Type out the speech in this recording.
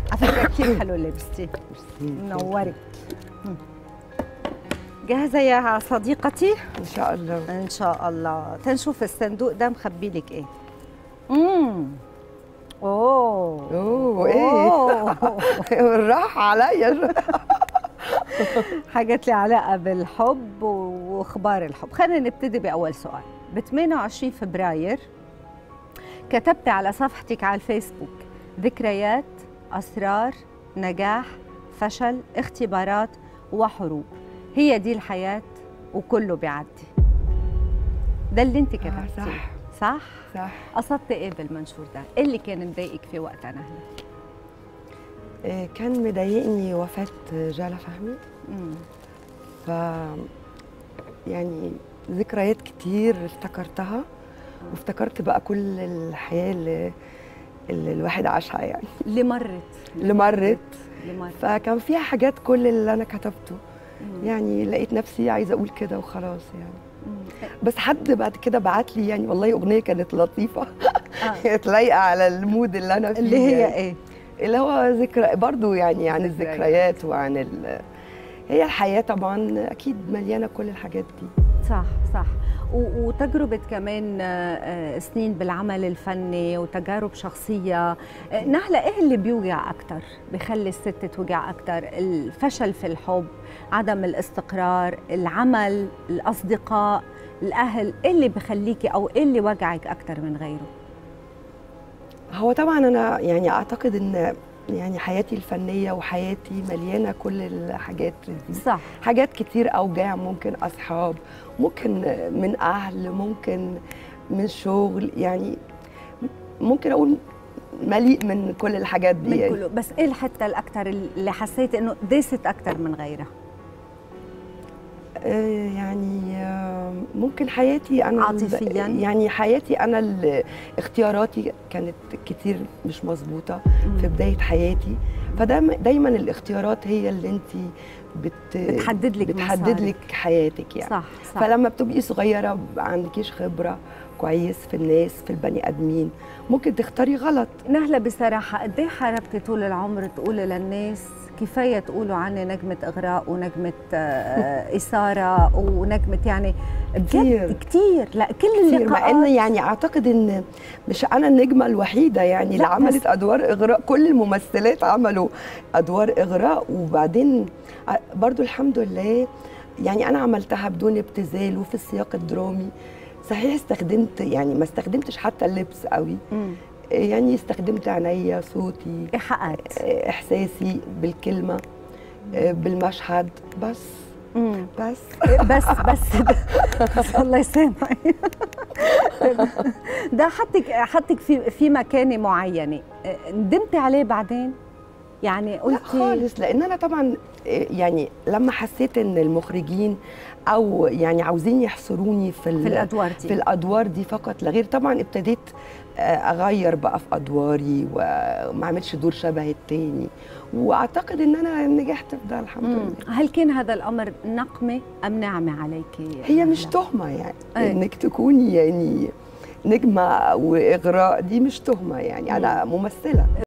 على فكره كثير حلو لبستي منورك مم. جاهزه يا صديقتي ان شاء الله ان شاء الله تنشوف الصندوق ده مخبي لك ايه امم اوه اوه ايه بالراحه عليا حاجات لي علاقه بالحب واخبار الحب خلينا نبتدي باول سؤال ب 28 فبراير كتبت على صفحتك على الفيسبوك ذكريات اسرار نجاح فشل اختبارات وحروب هي دي الحياه وكله بيعدي ده اللي انت كتبتيه صح صح صح قصدت ايه بالمنشور ده ايه اللي كان مضايقك في وقتها نهله إيه، كان مضايقني وفاه جاله فهمي مم. ف يعني ذكريات كتير افتكرتها وافتكرت بقى كل الحياه اللي, اللي الواحد عاشها يعني اللي مرت اللي مرت اللي مرت فكان فيها حاجات كل اللي انا كتبته مم. يعني لقيت نفسي عايزه اقول كده وخلاص يعني مم. بس حد بعد كده بعت لي يعني والله اغنيه كانت لطيفه آه. كانت لايقه على المود اللي انا فيه اللي هي يعني. ايه اللي هو ذكرى برضو يعني عن ذكريات. الذكريات وعن ال... هي الحياه طبعا اكيد مليانه كل الحاجات دي صح صح و- وتجربة كمان آه، آه، سنين بالعمل الفني وتجارب شخصية آه، نهلة إيه اللي بيوجع أكتر بخلي الست توجع أكتر الفشل في الحب عدم الاستقرار العمل الأصدقاء الأهل إيه اللي بخليكي أو إيه اللي وجعك أكتر من غيره هو طبعا انا يعني اعتقد ان يعني حياتي الفنيه وحياتي مليانه كل الحاجات دي صح حاجات كتير اوجاع ممكن اصحاب ممكن من اهل ممكن من شغل يعني ممكن اقول مليء من كل الحاجات دي من يعني. كله بس إيه الحتة الأكتر اللي حسيت إنه داست أكتر من غيرها آه، يعني آه، ممكن حياتي انا عاطفياً؟ يعني حياتي انا ال- اختياراتي كانت كتير مش مظبوطه في بدايه حياتي فدايما الاختيارات هي اللي انت بت بتحدد لك بتحدد مسارك. لك حياتك يعني صح صح فلما بتبقي صغيره ما عندكيش خبره كويس في الناس في البني ادمين ممكن تختاري غلط نهلة بصراحة قد ايه حاربتي طول العمر تقولي للناس كفاية تقولوا عني نجمة إغراء ونجمة آه، إثارة ونجمة يعني كتير. بجد كتير لا كل كتير مع ان اللقاءات يعني اعتقد ان مش انا النجمه الوحيده يعني اللي لا، عملت بس- ادوار اغراء كل الممثلات عملوا ادوار اغراء وبعدين ع- برضو الحمد لله يعني انا عملتها بدون ابتذال وفي السياق الدرامي صحيح استخدمت يعني ما استخدمتش حتى اللبس قوي مم. يعني استخدمت عينيا صوتي إيحاءات احساسي بالكلمه بالمشهد بس مم. بس بس بس بس الله يسامحك ده حطك حطك في في مكانه معينه ندمتي عليه بعدين يعني لا قلتي خالص لان انا طبعا يعني لما حسيت ان المخرجين او يعني عاوزين يحصروني في, ال- في الادوار في دي الادوار دي فقط لا غير طبعا ابتديت آه، اغير بقى في ادواري وما اعملش دور شبه التاني واعتقد ان انا نجحت في ده الحمد مم. لله هل كان هذا الامر نقمه ام نعمه عليك هي مش تهمه يعني أي. انك تكوني يعني نجمه واغراء دي مش تهمه يعني انا ممثله